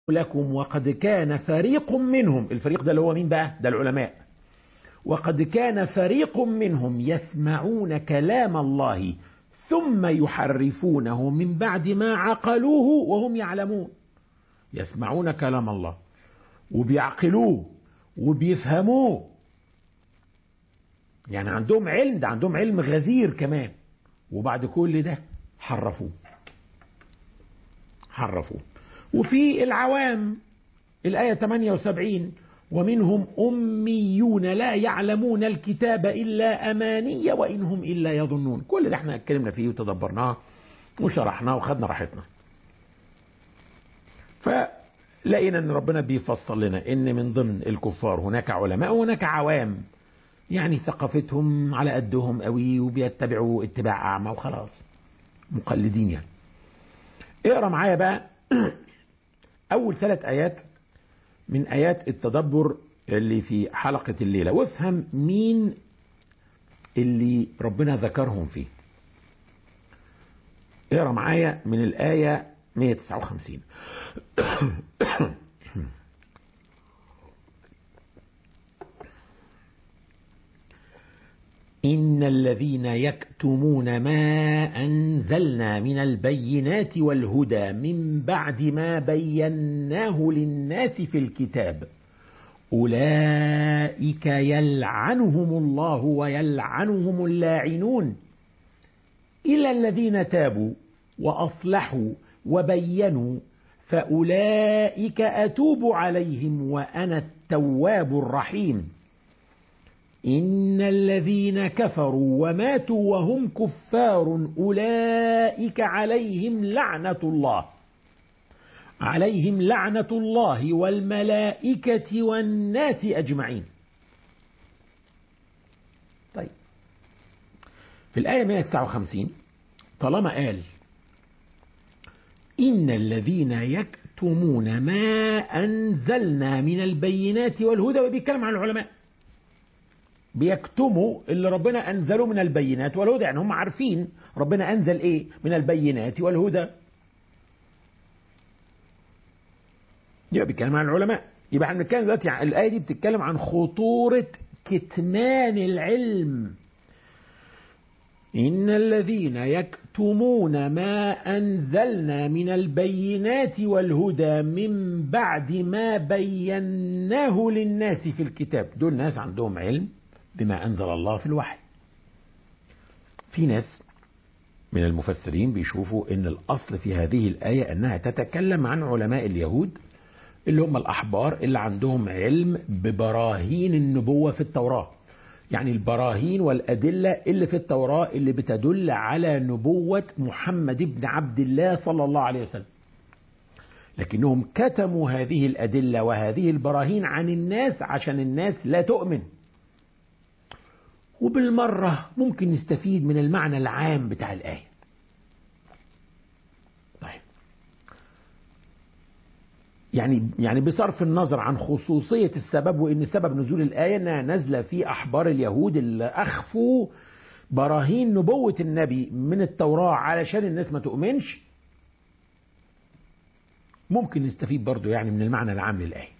لكم وقد كان فريق منهم الفريق ده اللي هو مين بقى ده العلماء وقد كان فريق منهم يسمعون كلام الله ثم يحرفونه من بعد ما عقلوه وهم يعلمون يسمعون كلام الله وبيعقلوه وبيفهموه يعني عندهم علم ده عندهم علم غزير كمان وبعد كل ده حرفوه حرفوه وفي العوام الآية 78 ومنهم أميون لا يعلمون الكتاب إلا أماني وإنهم إلا يظنون كل ده احنا اتكلمنا فيه وتدبرناه وشرحناه وخدنا راحتنا فلقينا ان ربنا بيفصل لنا ان من ضمن الكفار هناك علماء وهناك عوام يعني ثقافتهم على قدهم قوي وبيتبعوا اتباع اعمى وخلاص مقلدين يعني اقرا معايا بقى اول ثلاث ايات من ايات التدبر اللي في حلقه الليله وافهم مين اللي ربنا ذكرهم فيه اقرا معايا من الايه 159 إن الذين يكتمون ما أنزلنا من البينات والهدى من بعد ما بيناه للناس في الكتاب أولئك يلعنهم الله ويلعنهم اللاعنون إلا الذين تابوا وأصلحوا وبينوا فأولئك أتوب عليهم وأنا التواب الرحيم إن الذين كفروا وماتوا وهم كفار أولئك عليهم لعنة الله عليهم لعنة الله والملائكة والناس أجمعين طيب في الآية 159 طالما قال إن الذين يكتمون ما أنزلنا من البينات والهدى وبيتكلم عن العلماء بيكتموا اللي ربنا أنزله من البينات والهدى يعني هم عارفين ربنا أنزل إيه من البينات والهدى يبقى بيتكلم عن العلماء يبقى احنا بنتكلم دلوقتي عن الآية دي بتتكلم عن خطورة كتمان العلم إن الذين يكتمون ما أنزلنا من البينات والهدى من بعد ما بيناه للناس في الكتاب دول ناس عندهم علم بما أنزل الله في الوحي في ناس من المفسرين بيشوفوا ان الأصل في هذه الآية أنها تتكلم عن علماء اليهود اللي هم الأحبار اللي عندهم علم ببراهين النبوة في التوراة يعني البراهين والأدلة اللي في التوراة اللي بتدل على نبوة محمد بن عبد الله صلى الله عليه وسلم لكنهم كتموا هذه الأدلة وهذه البراهين عن الناس عشان الناس لا تؤمن وبالمرة ممكن نستفيد من المعنى العام بتاع الآية طيب يعني يعني بصرف النظر عن خصوصية السبب وإن سبب نزول الآية إنها نازلة في أحبار اليهود اللي أخفوا براهين نبوة النبي من التوراة علشان الناس ما تؤمنش ممكن نستفيد برضو يعني من المعنى العام للآية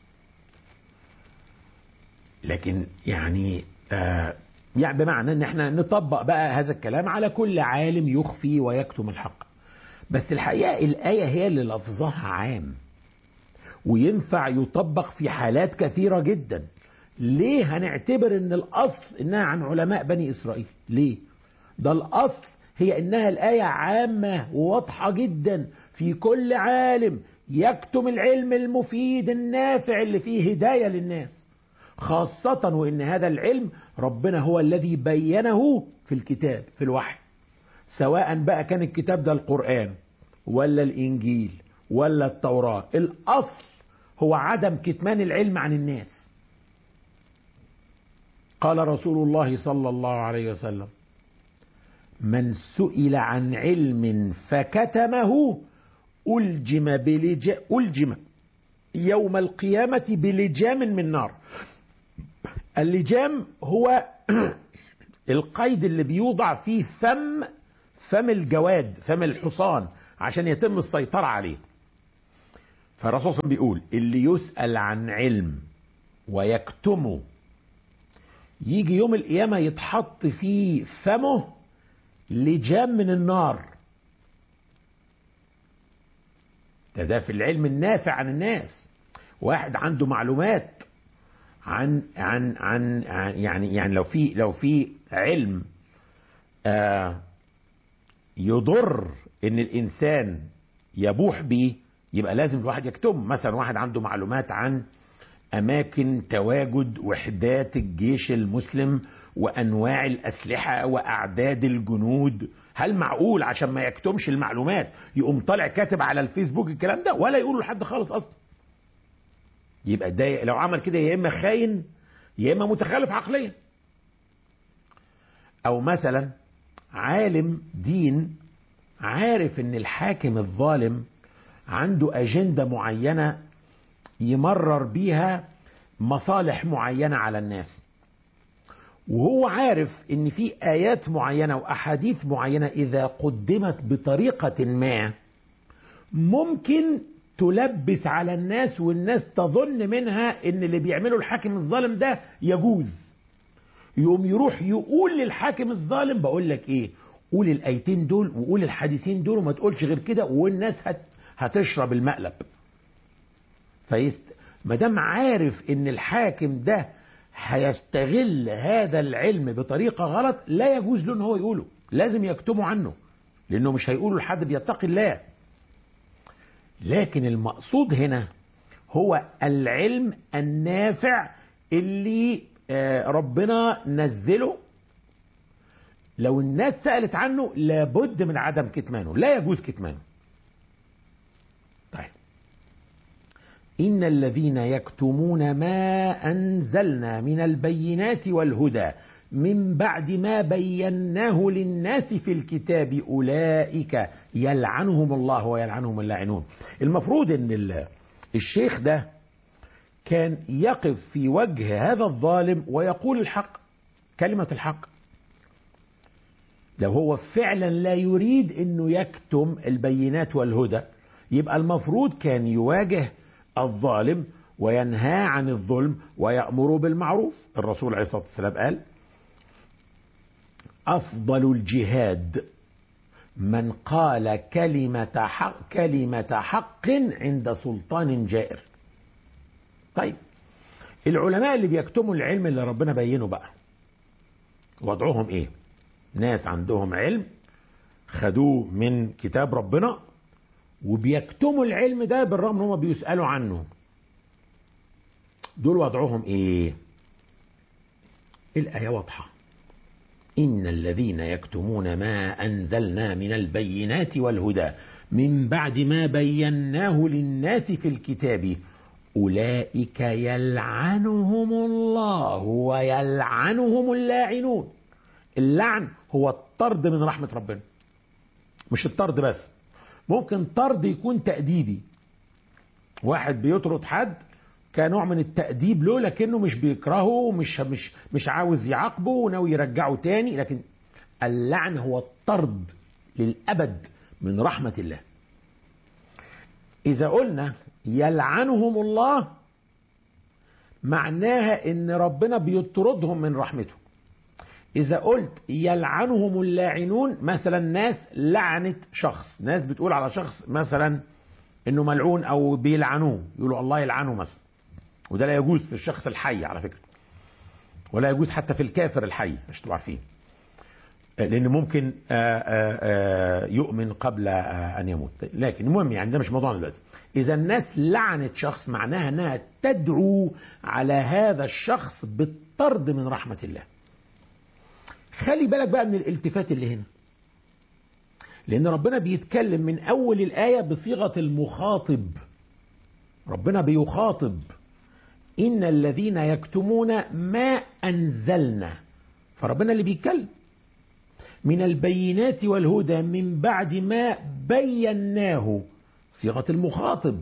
لكن يعني آه يعني بمعنى ان احنا نطبق بقى هذا الكلام على كل عالم يخفي ويكتم الحق بس الحقيقة الآية هي اللي لفظها عام وينفع يطبق في حالات كثيرة جدا ليه هنعتبر ان الاصل انها عن علماء بني اسرائيل ليه ده الاصل هي انها الايه عامه وواضحه جدا في كل عالم يكتم العلم المفيد النافع اللي فيه هدايه للناس خاصه وان هذا العلم ربنا هو الذي بينه في الكتاب في الوحي سواء بقى كان الكتاب ده القران ولا الانجيل ولا التوراه الاصل هو عدم كتمان العلم عن الناس قال رسول الله صلى الله عليه وسلم من سئل عن علم فكتمه ألجم بلج ألجم يوم القيامة بلجام من نار اللجام هو القيد اللي بيوضع فيه فم فم الجواد فم الحصان عشان يتم السيطرة عليه فالرسول صلى الله عليه وسلم بيقول اللي يسأل عن علم ويكتمه يجي يوم القيامة يتحط في فمه لجام من النار ده ده في العلم النافع عن الناس واحد عنده معلومات عن عن عن, عن يعني يعني لو في لو في علم آه يضر ان الانسان يبوح بيه يبقى لازم الواحد يكتم مثلا واحد عنده معلومات عن اماكن تواجد وحدات الجيش المسلم وانواع الاسلحه واعداد الجنود هل معقول عشان ما يكتمش المعلومات يقوم طالع كاتب على الفيسبوك الكلام ده ولا يقوله لحد خالص اصلا يبقى ده لو عمل كده يا اما خاين يا اما متخلف عقليا او مثلا عالم دين عارف ان الحاكم الظالم عنده اجنده معينه يمرر بيها مصالح معينه على الناس وهو عارف ان في ايات معينه واحاديث معينه اذا قدمت بطريقه ما ممكن تلبس على الناس والناس تظن منها ان اللي بيعمله الحاكم الظالم ده يجوز يقوم يروح يقول للحاكم الظالم بقول لك ايه قول الايتين دول وقول الحديثين دول وما تقولش غير كده والناس هت هتشرب المقلب فيست ما دام عارف ان الحاكم ده هيستغل هذا العلم بطريقه غلط لا يجوز له ان هو يقوله لازم يكتموا عنه لانه مش هيقوله لحد بيتقي الله لكن المقصود هنا هو العلم النافع اللي ربنا نزله لو الناس سألت عنه لابد من عدم كتمانه لا يجوز كتمانه طيب إن الذين يكتمون ما أنزلنا من البينات والهدى من بعد ما بيناه للناس في الكتاب أولئك يلعنهم الله ويلعنهم اللاعنون المفروض أن الشيخ ده كان يقف في وجه هذا الظالم ويقول الحق كلمة الحق لو هو فعلا لا يريد انه يكتم البينات والهدى يبقى المفروض كان يواجه الظالم وينهى عن الظلم ويأمر بالمعروف الرسول عليه الصلاة والسلام قال أفضل الجهاد من قال كلمة حق, كلمة حق عند سلطان جائر طيب العلماء اللي بيكتموا العلم اللي ربنا بينه بقى وضعهم ايه ناس عندهم علم خدوه من كتاب ربنا وبيكتموا العلم ده بالرغم ان هم بيسألوا عنه دول وضعهم ايه الآية واضحة إن الذين يكتمون ما أنزلنا من البينات والهدى من بعد ما بيناه للناس في الكتاب أولئك يلعنهم الله ويلعنهم اللاعنون اللعن هو الطرد من رحمة ربنا مش الطرد بس ممكن طرد يكون تأديبي واحد بيطرد حد كنوع من التأديب له لكنه مش بيكرهه مش مش مش عاوز يعاقبه وناوي يرجعه تاني لكن اللعن هو الطرد للأبد من رحمة الله إذا قلنا يلعنهم الله معناها ان ربنا بيطردهم من رحمته اذا قلت يلعنهم اللاعنون مثلا ناس لعنت شخص ناس بتقول على شخص مثلا انه ملعون او بيلعنوه يقولوا الله يلعنه مثلا وده لا يجوز في الشخص الحي على فكره ولا يجوز حتى في الكافر الحي مش تبقوا عارفين لان ممكن آآ آآ يؤمن قبل ان يموت لكن المهم يعني ده مش موضوعنا دلوقتي اذا الناس لعنت شخص معناها انها تدعو على هذا الشخص بالطرد من رحمه الله خلي بالك بقى من الالتفات اللي هنا لان ربنا بيتكلم من اول الايه بصيغه المخاطب ربنا بيخاطب ان الذين يكتمون ما انزلنا فربنا اللي بيتكلم من البينات والهدى من بعد ما بيناه صيغه المخاطب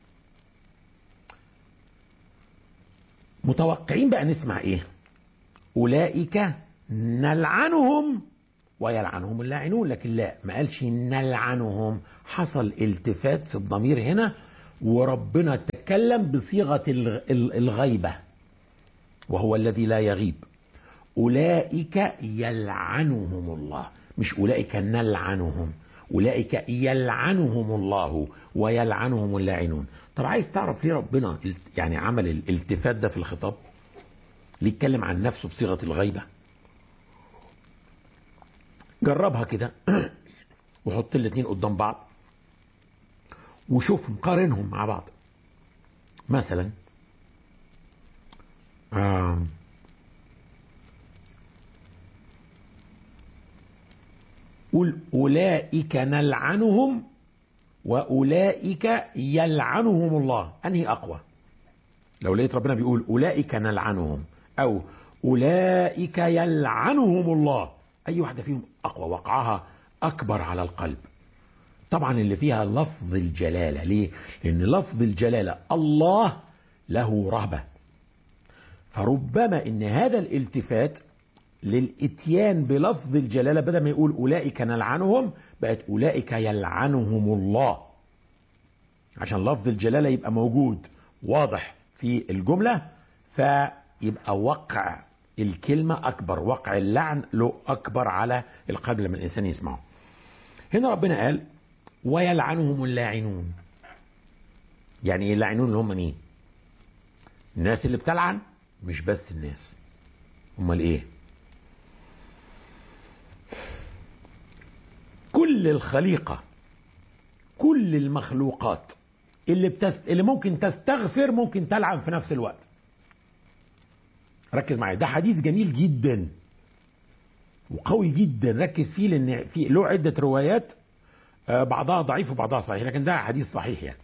متوقعين بقى نسمع ايه اولئك نلعنهم ويلعنهم اللاعنون لكن لا ما قالش نلعنهم حصل التفات في الضمير هنا وربنا تكلم بصيغة الغيبة وهو الذي لا يغيب أولئك يلعنهم الله مش أولئك نلعنهم أولئك يلعنهم الله ويلعنهم اللاعنون طب عايز تعرف ليه ربنا يعني عمل الالتفات ده في الخطاب ليه اتكلم عن نفسه بصيغة الغيبة جربها كده وحط الاتنين قدام بعض وشوف قارنهم مع بعض مثلا آه قل أولئك نلعنهم وأولئك يلعنهم الله أنهي أقوى لو لقيت ربنا بيقول أولئك نلعنهم أو أولئك يلعنهم الله أي واحدة فيهم أقوى وقعها أكبر على القلب طبعا اللي فيها لفظ الجلالة ليه؟ لأن لفظ الجلالة الله له رهبة فربما ان هذا الالتفات للاتيان بلفظ الجلالة بدل ما يقول أولئك نلعنهم بقت أولئك يلعنهم الله عشان لفظ الجلالة يبقى موجود واضح في الجملة فيبقى وقع الكلمة أكبر وقع اللعن له أكبر على القلب لما الإنسان يسمعه هنا ربنا قال ويلعنهم اللاعنون يعني ايه اللاعنون اللي هم مين الناس اللي بتلعن مش بس الناس امال ايه كل الخليقة كل المخلوقات اللي بتست... اللي ممكن تستغفر ممكن تلعن في نفس الوقت ركز معايا ده حديث جميل جدا وقوي جدا ركز فيه لان في له عده روايات بعضها ضعيف وبعضها صحيح لكن ده حديث صحيح يعني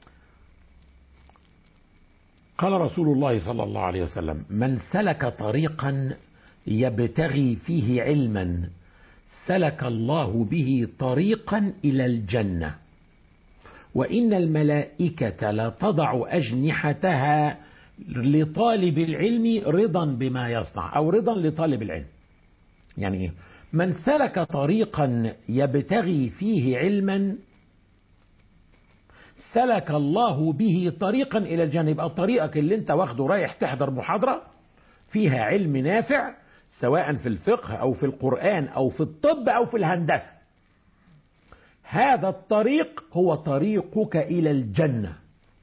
قال رسول الله صلى الله عليه وسلم من سلك طريقا يبتغي فيه علما سلك الله به طريقا الى الجنه وان الملائكه لتضع اجنحتها لطالب العلم رضا بما يصنع او رضا لطالب العلم يعني ايه من سلك طريقا يبتغي فيه علما سلك الله به طريقا الى الجنه يبقى طريقك اللي انت واخده رايح تحضر محاضره فيها علم نافع سواء في الفقه او في القران او في الطب او في الهندسه هذا الطريق هو طريقك الى الجنه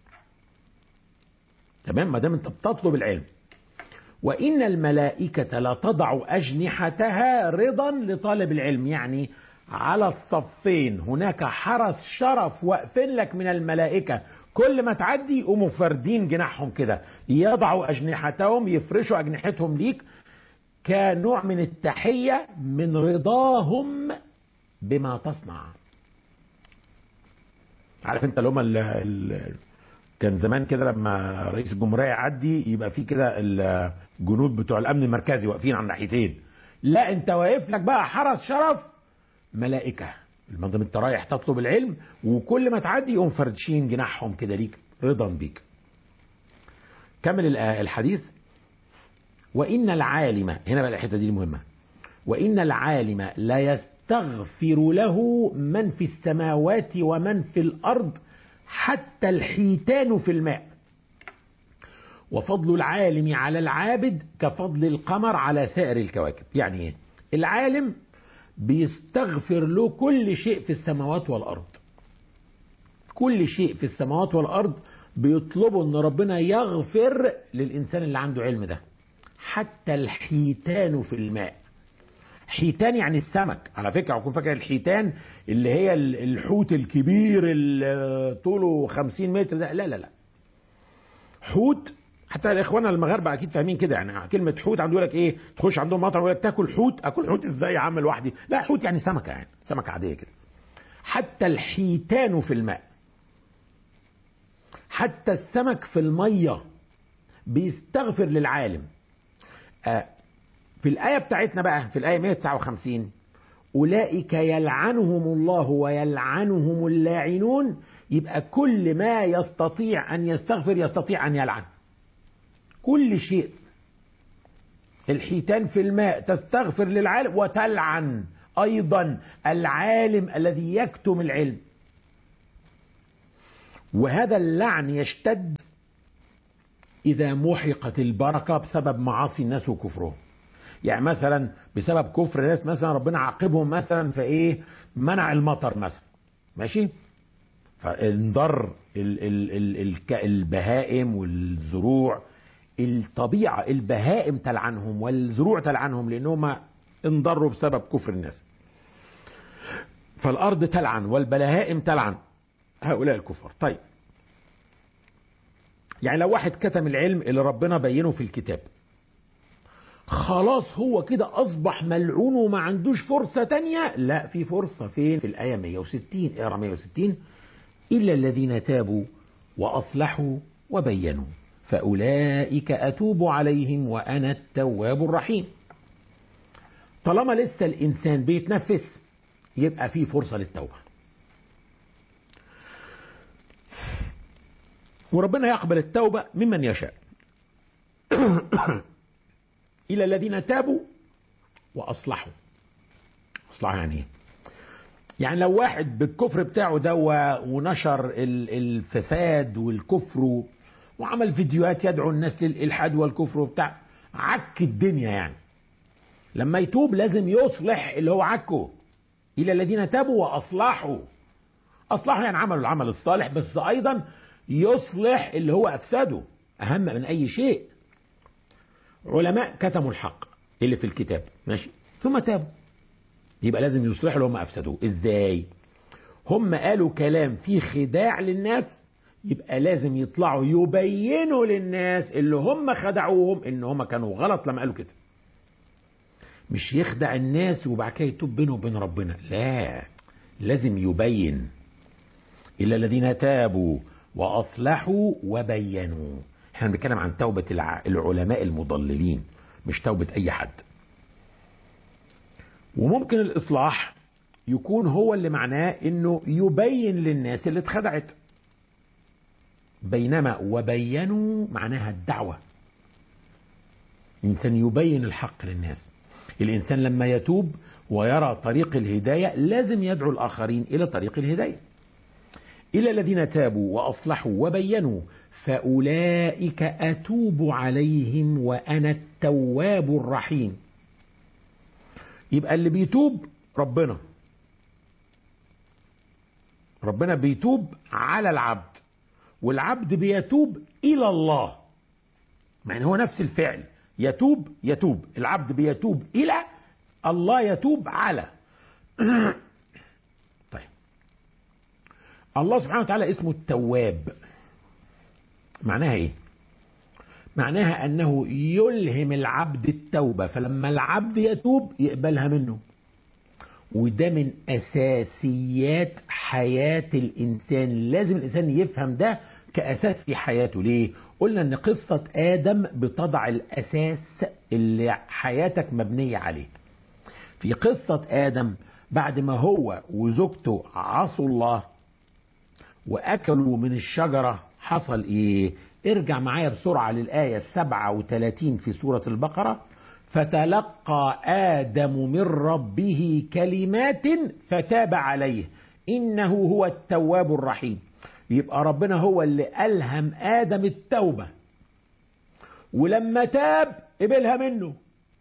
تمام ما دام انت بتطلب العلم وان الملائكه لتضع اجنحتها رضا لطالب العلم يعني على الصفين هناك حرس شرف واقفين لك من الملائكه كل ما تعدي يقوموا فاردين جناحهم كده يضعوا اجنحتهم يفرشوا اجنحتهم ليك كنوع من التحيه من رضاهم بما تصنع عارف انت اللي هم كان زمان كده لما رئيس الجمهوريه يعدي يبقى في كده الجنود بتوع الامن المركزي واقفين على الناحيتين لا انت واقف لك بقى حرس شرف ملائكه المنظم انت رايح تطلب العلم وكل ما تعدي يقوم فردشين جناحهم كده ليك رضا بيك كمل الحديث وان العالم هنا بقى الحته دي المهمه وان العالم لا يستغفر له من في السماوات ومن في الارض حتى الحيتان في الماء وفضل العالم على العابد كفضل القمر على سائر الكواكب يعني ايه العالم بيستغفر له كل شيء في السماوات والارض كل شيء في السماوات والارض بيطلبوا ان ربنا يغفر للانسان اللي عنده علم ده حتى الحيتان في الماء حيتان يعني السمك على فكرة أكون فاكر الحيتان اللي هي الحوت الكبير اللي طوله 50 متر ده لا لا لا حوت حتى الاخوان المغاربه اكيد فاهمين كده يعني كلمه حوت عنده يقول لك ايه تخش عندهم مطعم يقول لك تاكل حوت اكل حوت ازاي يا عم لوحدي لا حوت يعني سمكه يعني سمكه عاديه كده حتى الحيتان في الماء حتى السمك في الميه بيستغفر للعالم آه في الآية بتاعتنا بقى في الآية 159 أولئك يلعنهم الله ويلعنهم اللاعنون يبقى كل ما يستطيع أن يستغفر يستطيع أن يلعن كل شيء الحيتان في الماء تستغفر للعالم وتلعن أيضا العالم الذي يكتم العلم وهذا اللعن يشتد إذا محقت البركة بسبب معاصي الناس وكفرهم يعني مثلا بسبب كفر ناس مثلا ربنا عاقبهم مثلا في ايه منع المطر مثلا ماشي فانضر ال ال ال ال البهائم والزروع الطبيعة البهائم تلعنهم والزروع تلعنهم لأنهم انضروا بسبب كفر الناس فالأرض تلعن والبهائم تلعن هؤلاء الكفار طيب يعني لو واحد كتم العلم اللي ربنا بينه في الكتاب خلاص هو كده أصبح ملعون وما عندوش فرصة تانية لا في فرصة فين في الآية 160 اقرا 160 إلا الذين تابوا وأصلحوا وبينوا فأولئك أتوب عليهم وأنا التواب الرحيم طالما لسه الإنسان بيتنفس يبقى في فرصة للتوبة وربنا يقبل التوبة ممن يشاء إلى الذين تابوا وأصلحوا أصلحوا يعني إيه؟ يعني لو واحد بالكفر بتاعه ده ونشر الفساد والكفر وعمل فيديوهات يدعو الناس للإلحاد والكفر وبتاع عك الدنيا يعني لما يتوب لازم يصلح اللي هو عكه إلى الذين تابوا وأصلحوا أصلحوا يعني عملوا العمل الصالح بس أيضا يصلح اللي هو أفسده أهم من أي شيء علماء كتموا الحق اللي في الكتاب ماشي ثم تابوا يبقى لازم يصلحوا اللي هم أفسدوه إزاي هم قالوا كلام فيه خداع للناس يبقى لازم يطلعوا يبينوا للناس اللي هم خدعوهم ان هم كانوا غلط لما قالوا كده مش يخدع الناس وبعد كده يتوب بينه وبين ربنا لا لازم يبين إلا الذين تابوا وأصلحوا وبينوا احنا بنتكلم عن توبة العلماء المضللين مش توبة أي حد وممكن الإصلاح يكون هو اللي معناه انه يبين للناس اللي اتخدعت بينما وبينوا معناها الدعوة الإنسان يبين الحق للناس الإنسان لما يتوب ويرى طريق الهداية لازم يدعو الآخرين إلى طريق الهداية إلى الذين تابوا وأصلحوا وبينوا فأولئك أتوب عليهم وأنا التواب الرحيم يبقى اللي بيتوب ربنا ربنا بيتوب على العبد والعبد بيتوب إلى الله يعني هو نفس الفعل يتوب يتوب العبد بيتوب إلى الله يتوب على طيب الله سبحانه وتعالى اسمه التواب معناها ايه معناها انه يلهم العبد التوبة فلما العبد يتوب يقبلها منه وده من اساسيات حياة الانسان لازم الانسان يفهم ده كاساس في حياته ليه قلنا ان قصة ادم بتضع الاساس اللي حياتك مبنية عليه في قصة ادم بعد ما هو وزوجته عصوا الله واكلوا من الشجرة حصل ايه ارجع معايا بسرعة للآية 37 في سورة البقرة فتلقى آدم من ربه كلمات فتاب عليه إنه هو التواب الرحيم يبقى ربنا هو اللي ألهم آدم التوبة ولما تاب قبلها منه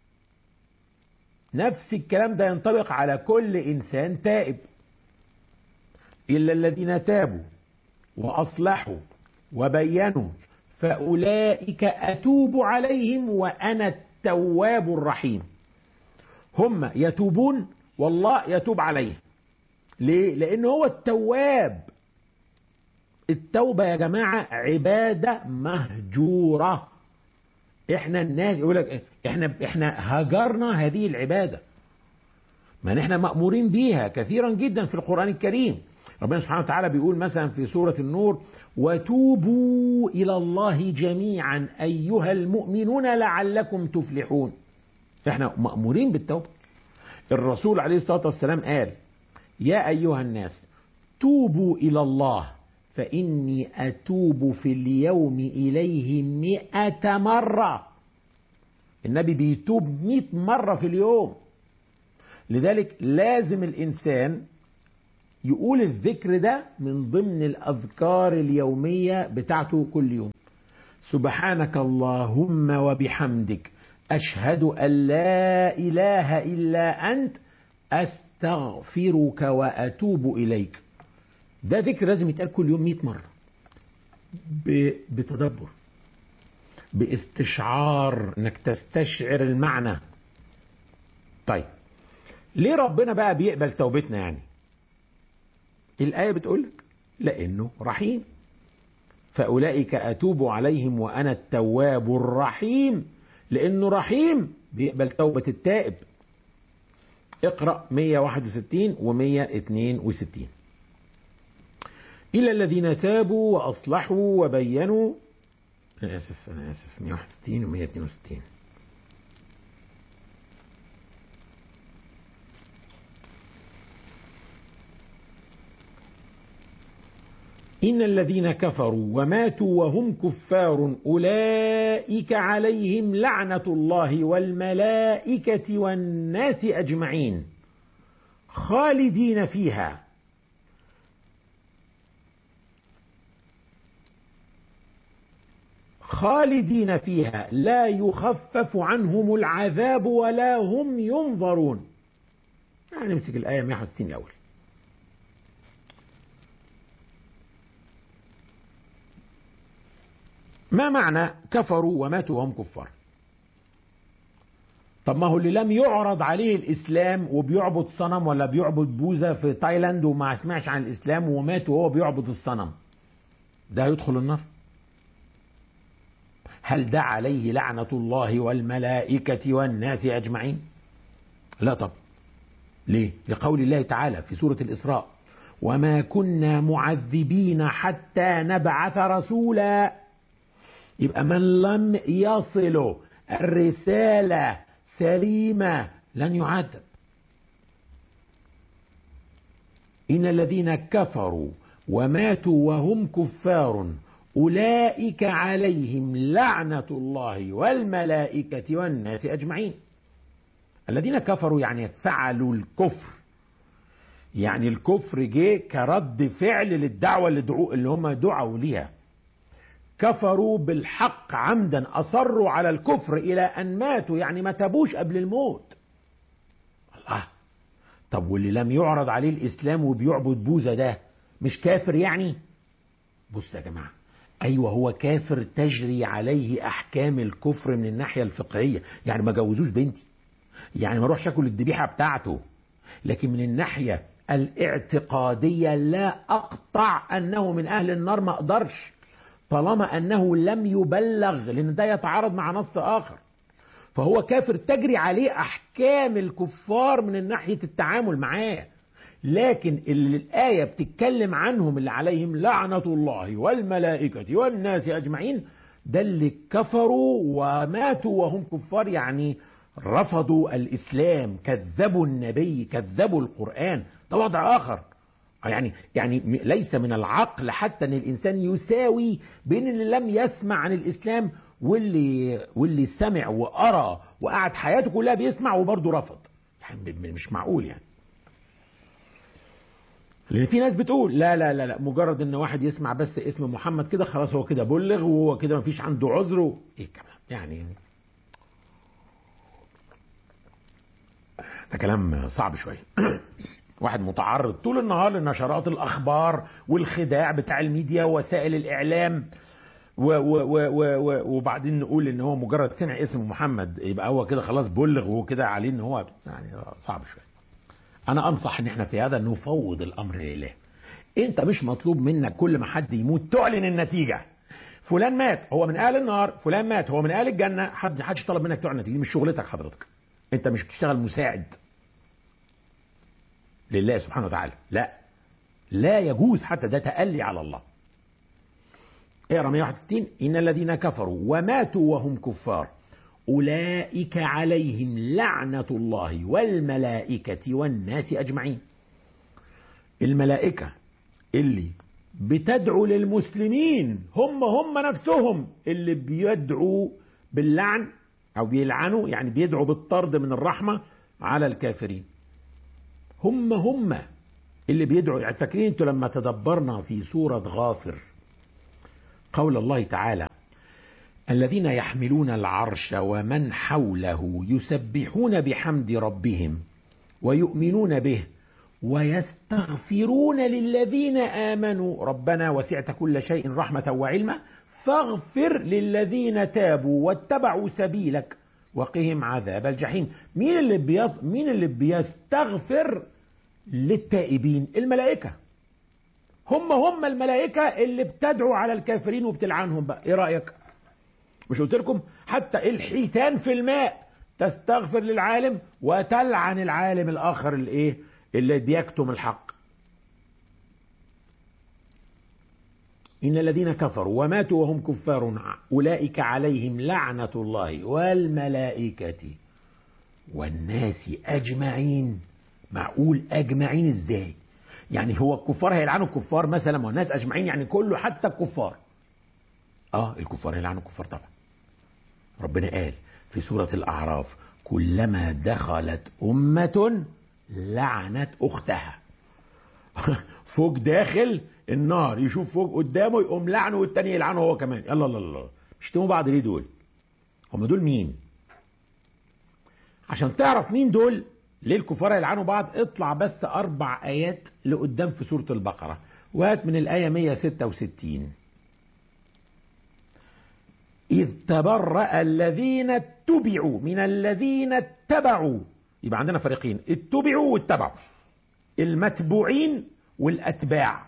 نفس الكلام ده ينطبق على كل إنسان تائب إلا الذين تابوا وأصلحوا وبينوا فأولئك أتوب عليهم وأنا التواب الرحيم هم يتوبون والله يتوب عليهم ليه؟ لأن هو التواب التوبة يا جماعة عبادة مهجورة احنا الناس يقول لك احنا احنا هجرنا هذه العبادة ما نحن مأمورين بيها كثيرا جدا في القرآن الكريم ربنا سبحانه وتعالى بيقول مثلا في سورة النور وتوبوا إلى الله جميعا أيها المؤمنون لعلكم تفلحون احنا مأمورين بالتوبة الرسول عليه الصلاة والسلام قال يا أيها الناس توبوا إلى الله فإني أتوب في اليوم إليه مئة مرة النبي بيتوب مئة مرة في اليوم لذلك لازم الإنسان يقول الذكر ده من ضمن الأذكار اليومية بتاعته كل يوم سبحانك اللهم وبحمدك أشهد أن لا إله إلا أنت أستغفرك وأتوب إليك ده ذكر لازم يتقال كل يوم 100 مرة بتدبر باستشعار انك تستشعر المعنى طيب ليه ربنا بقى بيقبل توبتنا يعني الآية بتقولك لأنه رحيم فأولئك أتوب عليهم وأنا التواب الرحيم لأنه رحيم بيقبل توبة التائب اقرأ 161 و 162 إلى الذين تابوا وأصلحوا وبينوا أنا آسف أنا آسف 161 و 162 إن الذين كفروا وماتوا وهم كفار أولئك عليهم لعنة الله والملائكة والناس أجمعين خالدين فيها خالدين فيها لا يخفف عنهم العذاب ولا هم ينظرون يعني نمسك الآية 160 الأول ما معنى كفروا وماتوا وهم كفار طب ما هو اللي لم يعرض عليه الإسلام وبيعبد صنم ولا بيعبد بوذا في تايلاند وما سمعش عن الإسلام ومات وهو بيعبد الصنم ده يدخل النار هل ده عليه لعنة الله والملائكة والناس أجمعين لا طب ليه لقول الله تعالى في سورة الإسراء وما كنا معذبين حتى نبعث رسولا يبقى من لم يصل الرسالة سليمة لن يعذب إن الذين كفروا وماتوا وهم كفار أولئك عليهم لعنة الله والملائكة والناس أجمعين الذين كفروا يعني فعلوا الكفر يعني الكفر جه كرد فعل للدعوة اللي, دعو اللي هم دعوا ليها كفروا بالحق عمدا أصروا على الكفر إلى أن ماتوا يعني ما تابوش قبل الموت الله طب واللي لم يعرض عليه الإسلام وبيعبد بوذا ده مش كافر يعني بص يا جماعة أيوة هو كافر تجري عليه أحكام الكفر من الناحية الفقهية يعني ما جوزوش بنتي يعني ما اروحش اكل الذبيحة بتاعته لكن من الناحية الاعتقادية لا أقطع أنه من أهل النار ما أقدرش طالما أنه لم يبلغ لأن ده يتعارض مع نص آخر فهو كافر تجري عليه أحكام الكفار من ناحية التعامل معاه لكن اللي الآية بتتكلم عنهم اللي عليهم لعنة الله والملائكة والناس أجمعين ده اللي كفروا وماتوا وهم كفار يعني رفضوا الإسلام كذبوا النبي كذبوا القرآن ده وضع آخر يعني يعني ليس من العقل حتى ان الانسان يساوي بين اللي لم يسمع عن الاسلام واللي واللي سمع وقرا وقعد حياته كلها بيسمع وبرضه رفض يعني مش معقول يعني لان في ناس بتقول لا لا لا لا مجرد ان واحد يسمع بس اسم محمد كده خلاص هو كده بلغ وهو كده مفيش عنده عذر ايه كمان يعني ده كلام صعب شويه واحد متعرض طول النهار لنشرات الاخبار والخداع بتاع الميديا ووسائل الاعلام و و و و و وبعدين نقول ان هو مجرد سمع اسم محمد يبقى هو كده خلاص بلغ وهو كده عليه ان هو يعني صعب شويه انا انصح ان احنا في هذا نفوض الامر لله انت مش مطلوب منك كل ما حد يموت تعلن النتيجه فلان مات هو من اهل النار فلان مات هو من اهل الجنه حد حدش طلب منك تعلن النتيجه دي مش شغلتك حضرتك انت مش بتشتغل مساعد لله سبحانه وتعالى لا لا يجوز حتى ده تألي على الله اقرا 161 ان الذين كفروا وماتوا وهم كفار اولئك عليهم لعنه الله والملائكه والناس اجمعين الملائكه اللي بتدعو للمسلمين هم هم نفسهم اللي بيدعوا باللعن او بيلعنوا يعني بيدعوا بالطرد من الرحمه على الكافرين هم هم اللي بيدعو يعني فاكرين انتوا لما تدبرنا في سورة غافر قول الله تعالى الذين يحملون العرش ومن حوله يسبحون بحمد ربهم ويؤمنون به ويستغفرون للذين آمنوا ربنا وسعت كل شيء رحمة وعلما فاغفر للذين تابوا واتبعوا سبيلك وقهم عذاب الجحيم مين اللي بيض... مين اللي بيستغفر للتائبين الملائكة هم هم الملائكة اللي بتدعو على الكافرين وبتلعنهم بقى ايه رأيك مش قلت لكم حتى الحيتان في الماء تستغفر للعالم وتلعن العالم الاخر الايه اللي بيكتم الحق إن الذين كفروا وماتوا وهم كفار أولئك عليهم لعنة الله والملائكة والناس أجمعين معقول أجمعين إزاي يعني هو الكفار هيلعنوا الكفار مثلا والناس أجمعين يعني كله حتى الكفار آه الكفار هيلعنوا الكفار طبعا ربنا قال في سورة الأعراف كلما دخلت أمة لعنت أختها فوق داخل النار يشوف فوق قدامه يقوم لعنه والتاني يلعنه هو كمان يلا الله الله بيشتموا بعض ليه دول هم دول مين عشان تعرف مين دول ليه الكفار يلعنوا بعض اطلع بس اربع ايات لقدام في سورة البقرة وهات من الاية 166 إذ تبرأ الذين اتبعوا من الذين اتبعوا يبقى عندنا فريقين اتبعوا واتبعوا المتبوعين والأتباع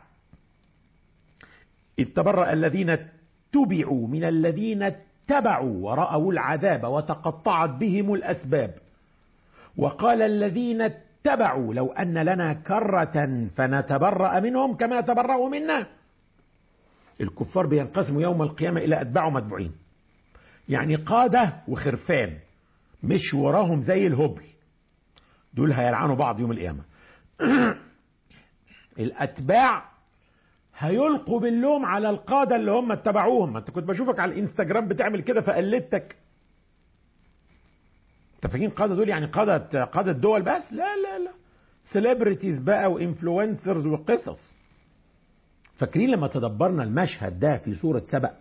إذ تبرأ الذين اتبعوا من الذين اتبعوا ورأوا العذاب وتقطعت بهم الأسباب وقال الذين اتبعوا لو أن لنا كرة فنتبرأ منهم كما تبرأوا منا الكفار بينقسموا يوم القيامة إلى أتباع ومتبوعين يعني قادة وخرفان مش وراهم زي الهبل دول هيلعنوا بعض يوم القيامة الأتباع هيلقوا باللوم على القادة اللي هم اتبعوهم انت كنت بشوفك على الانستجرام بتعمل كده فقلدتك انت فاكرين قادة دول يعني قادة قادة دول بس لا لا لا سيلبرتيز بقى وانفلونسرز وقصص فاكرين لما تدبرنا المشهد ده في سورة سبأ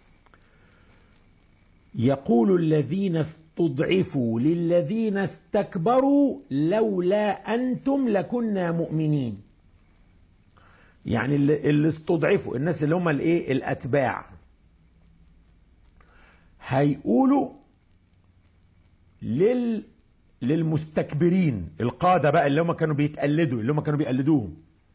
يقول الذين استضعفوا للذين استكبروا لولا أنتم لكنا مؤمنين يعني اللي, اللي استضعفوا الناس اللي هم الايه الاتباع هيقولوا لل للمستكبرين القادة بقى اللي هم كانوا بيتقلدوا اللي هم كانوا بيقلدوهم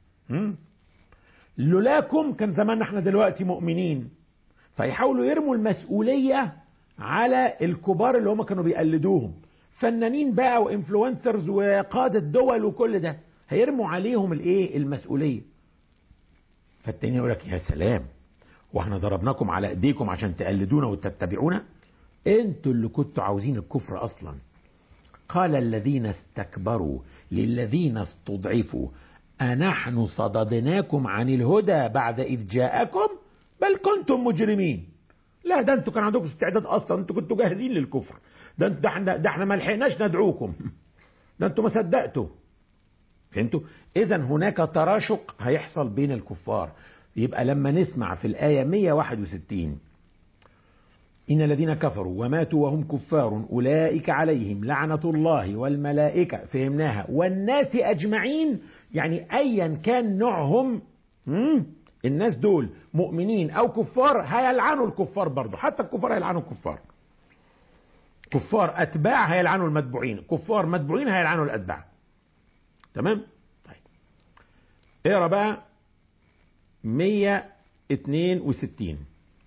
لولاكم كان زماننا احنا دلوقتي مؤمنين فيحاولوا يرموا المسؤولية على الكبار اللي هم كانوا بيقلدوهم فنانين بقى وانفلونسرز وقادة دول وكل ده هيرموا عليهم الايه المسؤوليه فالتاني يقول لك يا سلام واحنا ضربناكم على ايديكم عشان تقلدونا وتتبعونا انتوا اللي كنتوا عاوزين الكفر اصلا قال الذين استكبروا للذين استضعفوا أنحن صددناكم عن الهدى بعد إذ جاءكم بل كنتم مجرمين لا ده انتوا كان عندكم استعداد اصلا انتوا كنتوا جاهزين للكفر ده ده احنا ده احنا ما لحقناش ندعوكم ده انتوا ما صدقتوا فهمتوا اذا هناك تراشق هيحصل بين الكفار يبقى لما نسمع في الآية 161 إن الذين كفروا وماتوا وهم كفار أولئك عليهم لعنة الله والملائكة فهمناها والناس أجمعين يعني أيا كان نوعهم الناس دول مؤمنين أو كفار هيلعنوا الكفار برضو حتى الكفار هيلعنوا الكفار كفار أتباع هيلعنوا المتبوعين كفار متبوعين هيلعنوا الأتباع تمام طيب اقرا بقى 162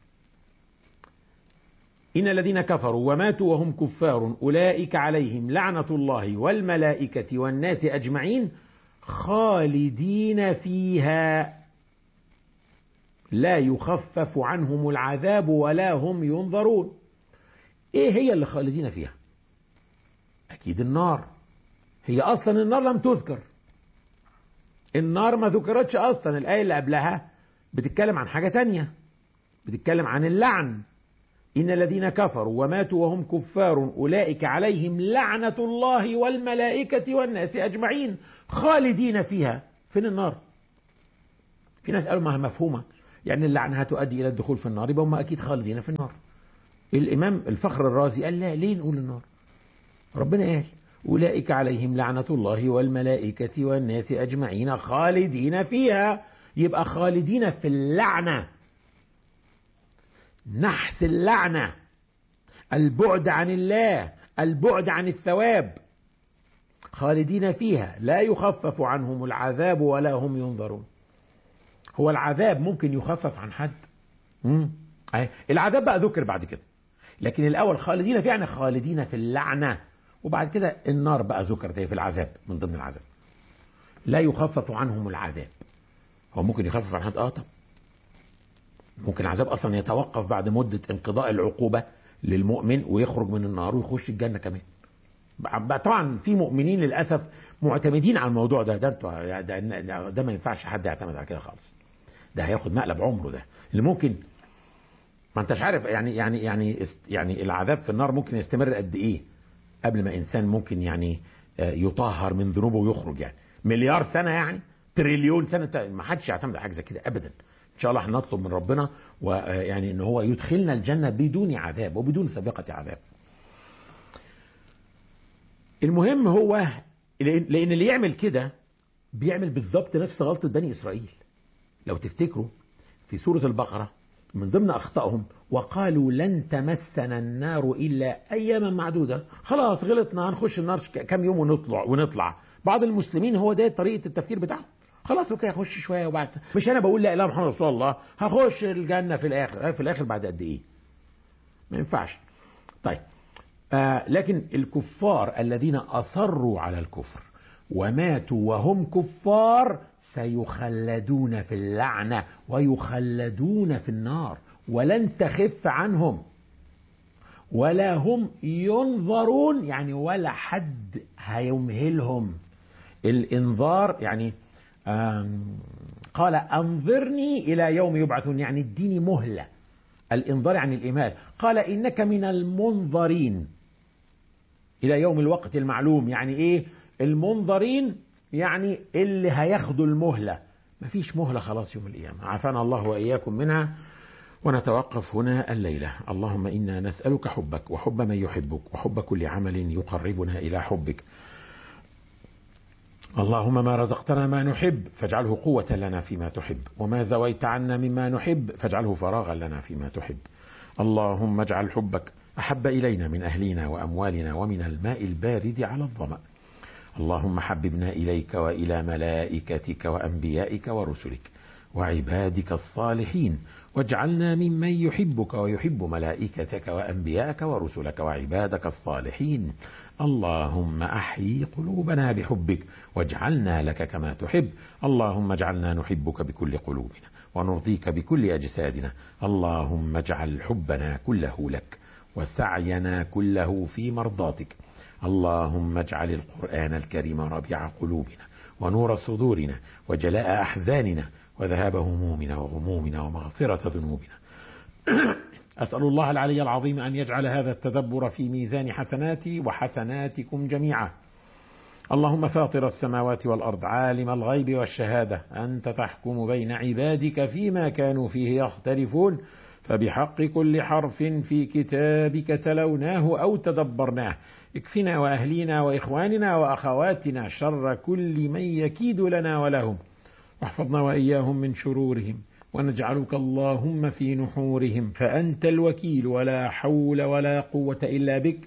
إن الذين كفروا وماتوا وهم كفار أولئك عليهم لعنة الله والملائكة والناس أجمعين خالدين فيها لا يخفف عنهم العذاب ولا هم ينظرون ايه هي اللي خالدين فيها اكيد النار هي اصلا النار لم تذكر النار ما ذكرتش اصلا الايه اللي قبلها بتتكلم عن حاجه تانية بتتكلم عن اللعن ان الذين كفروا وماتوا وهم كفار اولئك عليهم لعنه الله والملائكه والناس اجمعين خالدين فيها في فين النار في ناس قالوا ما هي مفهومة يعني اللعنة هتؤدي إلى الدخول في النار يبقى هم أكيد خالدين في النار الإمام الفخر الرازي قال لا ليه نقول النار ربنا قال أولئك عليهم لعنة الله والملائكة والناس أجمعين خالدين فيها يبقى خالدين في اللعنة نحس اللعنة البعد عن الله البعد عن الثواب خالدين فيها لا يخفف عنهم العذاب ولا هم ينظرون هو العذاب ممكن يخفف عن حد مم. العذاب بقى ذكر بعد كده لكن الاول خالدين فيه يعني خالدين في اللعنه وبعد كده النار بقى ذكرت في العذاب من ضمن العذاب لا يخفف عنهم العذاب هو ممكن يخفف عن حد اه طب ممكن العذاب اصلا يتوقف بعد مده انقضاء العقوبه للمؤمن ويخرج من النار ويخش الجنه كمان طبعا في مؤمنين للاسف معتمدين على الموضوع ده ده انتوا ده, ده, ده ما ينفعش حد يعتمد على كده خالص ده هياخد مقلب عمره ده اللي ممكن ما انتش عارف يعني يعني يعني يعني العذاب في النار ممكن يستمر قد ايه قبل ما انسان ممكن يعني يطهر من ذنوبه ويخرج يعني مليار سنه يعني تريليون سنه ما حدش يعتمد على حاجه زي كده ابدا ان شاء الله هنطلب من ربنا ويعني ان هو يدخلنا الجنه بدون عذاب وبدون سابقه عذاب المهم هو لان اللي يعمل كده بيعمل بالظبط نفس غلطه بني اسرائيل لو تفتكروا في سوره البقره من ضمن اخطائهم وقالوا لن تمسنا النار الا اياما معدوده خلاص غلطنا هنخش النار كام يوم ونطلع ونطلع بعض المسلمين هو ده طريقه التفكير بتاعهم خلاص اوكي هخش شويه وبعد مش انا بقول لا اله الا محمد رسول الله هخش الجنه في الاخر في الاخر بعد قد ايه ما ينفعش طيب آه لكن الكفار الذين اصروا على الكفر وماتوا وهم كفار سيخلدون في اللعنه ويخلدون في النار ولن تخف عنهم ولا هم ينظرون يعني ولا حد هيمهلهم الانذار يعني قال انظرني الى يوم يبعثون يعني اديني مهله الانذار يعني الامهال قال انك من المنظرين الى يوم الوقت المعلوم يعني ايه المنظرين يعني اللي هياخدوا المهله مفيش مهله خلاص يوم القيامه عافانا الله واياكم منها ونتوقف هنا الليله اللهم انا نسالك حبك وحب من يحبك وحب كل عمل يقربنا الى حبك اللهم ما رزقتنا ما نحب فاجعله قوة لنا فيما تحب وما زويت عنا مما نحب فاجعله فراغا لنا فيما تحب اللهم اجعل حبك أحب إلينا من أهلنا وأموالنا ومن الماء البارد على الظمأ اللهم حببنا إليك وإلى ملائكتك وأنبيائك ورسلك وعبادك الصالحين واجعلنا ممن يحبك ويحب ملائكتك وأنبيائك ورسلك وعبادك الصالحين اللهم أحيي قلوبنا بحبك واجعلنا لك كما تحب اللهم اجعلنا نحبك بكل قلوبنا ونرضيك بكل أجسادنا اللهم اجعل حبنا كله لك وسعينا كله في مرضاتك اللهم اجعل القرآن الكريم ربيع قلوبنا ونور صدورنا وجلاء أحزاننا وذهاب همومنا وغمومنا ومغفرة ذنوبنا أسأل الله العلي العظيم أن يجعل هذا التدبر في ميزان حسناتي وحسناتكم جميعا اللهم فاطر السماوات والأرض عالم الغيب والشهادة أنت تحكم بين عبادك فيما كانوا فيه يختلفون فبحق كل حرف في كتابك تلوناه أو تدبرناه اكفنا وأهلينا وإخواننا وأخواتنا شر كل من يكيد لنا ولهم واحفظنا وإياهم من شرورهم ونجعلك اللهم في نحورهم فأنت الوكيل ولا حول ولا قوة إلا بك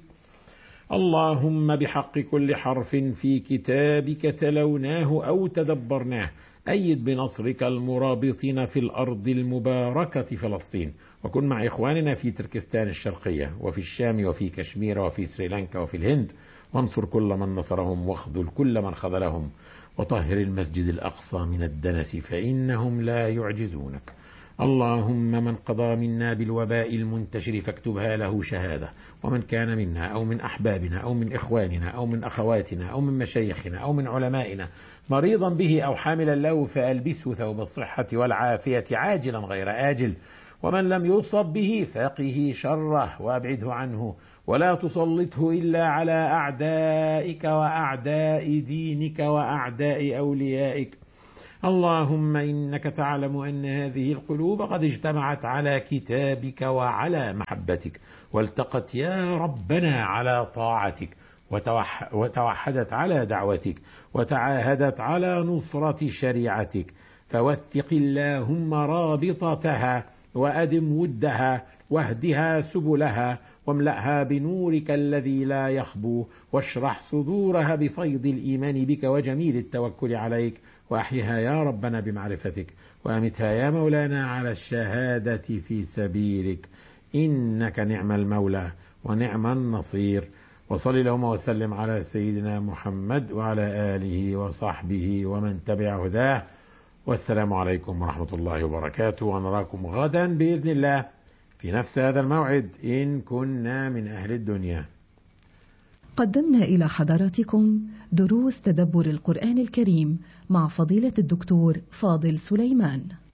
اللهم بحق كل حرف في كتابك تلوناه أو تدبرناه أيد بنصرك المرابطين في الأرض المباركة فلسطين وكن مع إخواننا في تركستان الشرقية وفي الشام وفي كشمير وفي سريلانكا وفي الهند وانصر كل من نصرهم واخذل كل من خذلهم وطهر المسجد الأقصى من الدنس فإنهم لا يعجزونك اللهم من قضى منا بالوباء المنتشر فاكتبها له شهادة ومن كان منا أو من أحبابنا أو من إخواننا أو من أخواتنا أو من مشايخنا أو من علمائنا مريضا به أو حاملا له فألبسه ثوب الصحة والعافية عاجلا غير آجل ومن لم يصب به فقه شره وابعده عنه ولا تسلطه الا على اعدائك واعداء دينك واعداء اوليائك اللهم إنك تعلم أن هذه القلوب قد اجتمعت على كتابك وعلى محبتك والتقت يا ربنا على طاعتك وتوحدت على دعوتك وتعاهدت على نصرة شريعتك فوثق اللهم رابطتها وأدم ودها واهدها سبلها واملأها بنورك الذي لا يخبو واشرح صدورها بفيض الإيمان بك وجميل التوكل عليك وأحيها يا ربنا بمعرفتك وأمتها يا مولانا على الشهادة في سبيلك إنك نعم المولى ونعم النصير وصل اللهم وسلم على سيدنا محمد وعلى آله وصحبه ومن تبع هداه والسلام عليكم ورحمة الله وبركاته ونراكم غدا بإذن الله في نفس هذا الموعد إن كنا من أهل الدنيا قدمنا إلى حضراتكم دروس تدبر القرآن الكريم مع فضيلة الدكتور فاضل سليمان